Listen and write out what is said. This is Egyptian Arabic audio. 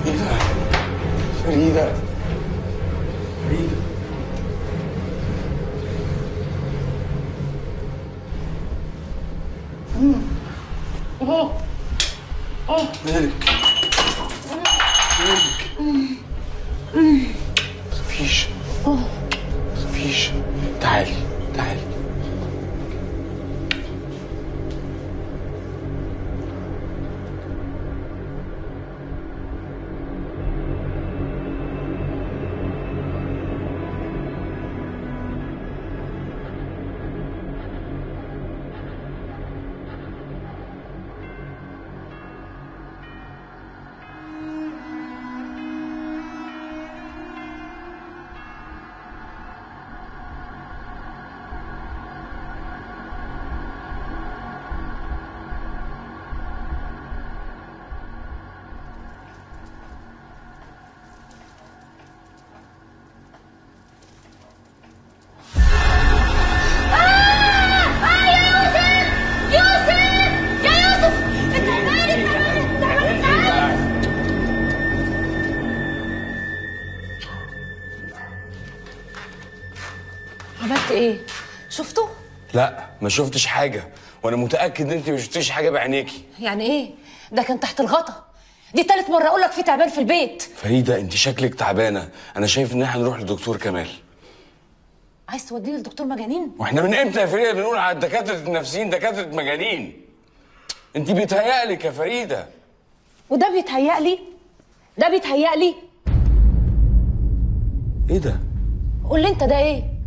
ايه ده؟ فريدة فريدة مالك مالك مفيش مفيش تعالي تعالي يوسف يا يوسف انت مالك انت مالك تعالى عملت ايه؟ شفته؟ لا ما شفتش حاجة وانا متأكد ان انت ما شفتيش حاجة بعينيكي يعني ايه؟ ده كان تحت الغطا دي تالت مرة اقول لك في تعبان في البيت فريدة انت شكلك تعبانة انا شايف ان احنا نروح لدكتور كمال عايز توديني لدكتور مجانين؟ واحنا من امتى يا فريدة بنقول على الدكاترة النفسيين دكاترة مجانين انت بيتهيألك يا فريدة وده بيتهيألي ده بيتهيألي ايه ده قول لي انت ده ايه؟